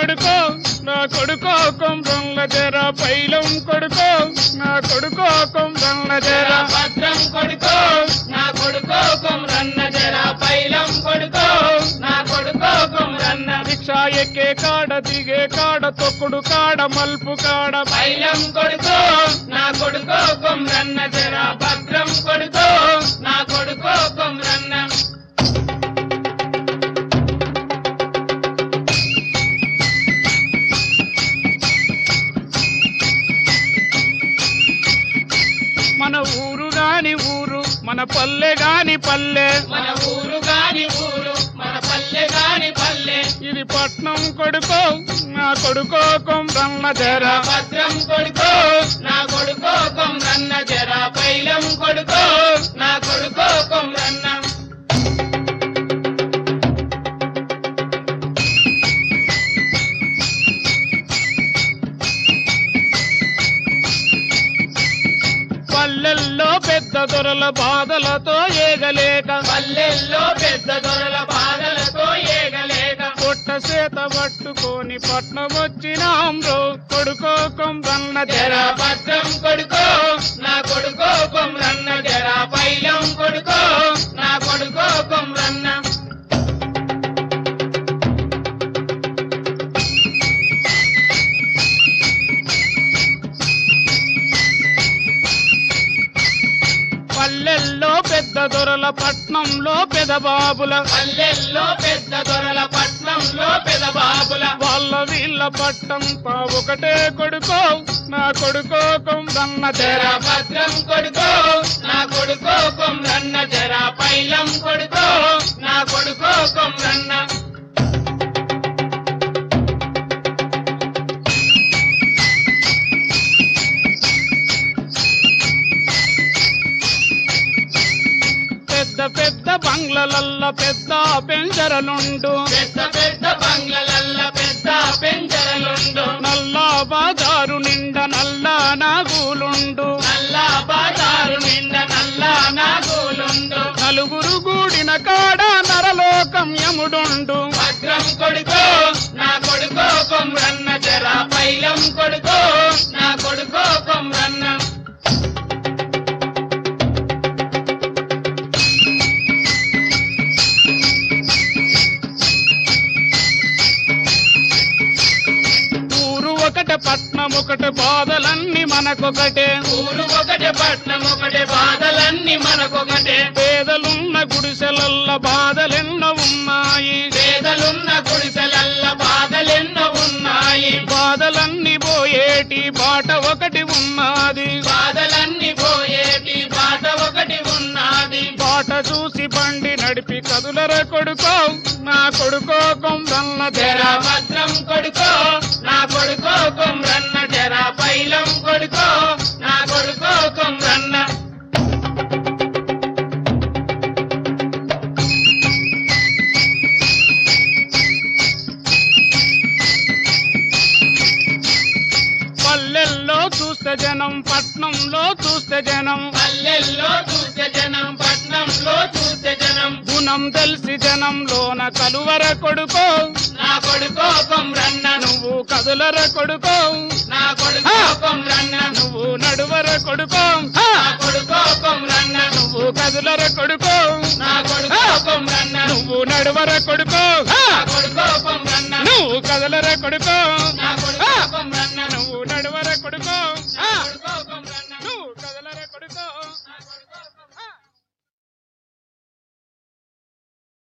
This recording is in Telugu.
కొడుకో నా కొడుకో కొండ్రంల జర పైలం కొడుకో నా కొడుకో కొండ్రంల జర భద్రం కొడుకో నా కొడుకో కొమ్రన్న జర పైలం కొడుకో నా కొడుకో కొమ్రన్న రిక్షా ఎక్కే కాడ దిగే కాడ తొక్కుడు కాడ మల్పు కాడ పైలం కొడుకో నా కొడుకో కొమ్రన్న జర భద్రం కొడుకో నా కొడుకో కొమ్రన్న మన ఊరు గాని ఊరు మన పల్లె గాని పల్లె మన ఊరు గాని ఊరు మన పల్లె గాని పల్లె ఇది పట్నం కొడుకో నా కొడుకో కొండ్రంల జర భద్రం కొడుకో నా కొడుకో కొమ్రన్న జర పైలం కొడుకో నా కొడుకో కొమ్రన్న పల్లెల్లో పెద్ద దొరల బాధలతో ఏగలేక పల్లెల్లో పెద్ద దొరల బాధలతో ఏగలేక పొట్ట చేత పట్టుకొని పట్నం వచ్చినాం రో కొడుకో కొండ్రంల జర జర భద్రం కొడుకో నా కొడుకో కొమ్రన్న జర పైలం కొడుకో నా కొడుకో కొమ్రన్న పల్లెల్లో పెద్ద దొరల పట్నంలో పెదబాబుల పల్లెల్లో పెద్ద దొరల పట్నంలో పెద బాబుల వాళ్ళ వీళ్ళ పట్టంతా ఒకటే కొడుకో నా కొడుకో కొండ్రన్న జర జర భద్రం కొడుకో నా కొడుకో కొమ్రన్న జర పైలం కొడుకో నా కొడుకో కొమ్రన్న పెద్ద పెద్ద బంగ్లలల్ల పెద్ద పెంజరలుండు పెద్ద పెద్ద బంగ్లలల్ల పెద్ద పెంచరలుండు నల్ల బాజారు నిండా నల్ల నాగులుండు నల్ల బాజారు నిండ నల్ల నాగులుండు నలుగురు గూడిన కాడ నరలోకం యముడుండు భద్రం కొడుకో నా కొడుకో కొమ్రన్న జర పైలం కొడుకో నా కొడుకో కొమ్రన్న ఊరు ఒకటే పట్నం ఒకటే బాధలన్నీ మనకొకటే ఊరు ఒకటే పట్నం ఒకటే బాధలన్నీ మనకొకటే పేదలున్న గుడిసెలల్ల బాధలెన్నో ఉన్నాయి పేదలున్న గుడిసెలల్ల బాధలెన్నో ఉన్నాయి బాధలన్నీ పోయేటి బాట ఒకటి ఉన్నది బాధలన్నీ పోయేటి బాట ఒకటి ఉన్నది బాట చూసి బండి నడిపి కదులర కొడుకో నా కొడుకో కొందన్న జర తెర భద్రం కొడుకో నా కొడుకో కొమ్రన్న జర పైలం కొడుకో నా కొడుకో కొమ్రన్న పల్లెల్లో చూస్తే జనం పట్నంలో చూస్తే జనం పల్లెల్లో చూస్తే జనం పట్నంలో చూస్తే జనం గుణం తెలిసి జనంలోన కలువర కొడుకో నా కొడుకో కొమ్రన్న నువ్వు కదులర కొడుకో నా కొడుకో కొమ్రన్న నువ్వు నడువర కొడుకో నా కొడుకో కొమ్రన్న నువ్వు కదులర కొడుకో నా కొడుకో కొమ్రన్న నువ్వు నడువర కొడుకో నా కొడుకో కొమ్రన్న నువ్వు కదలర కొడుకో నా కొడుకో కొమ్రన్న నువ్వు నడువర కొడుకో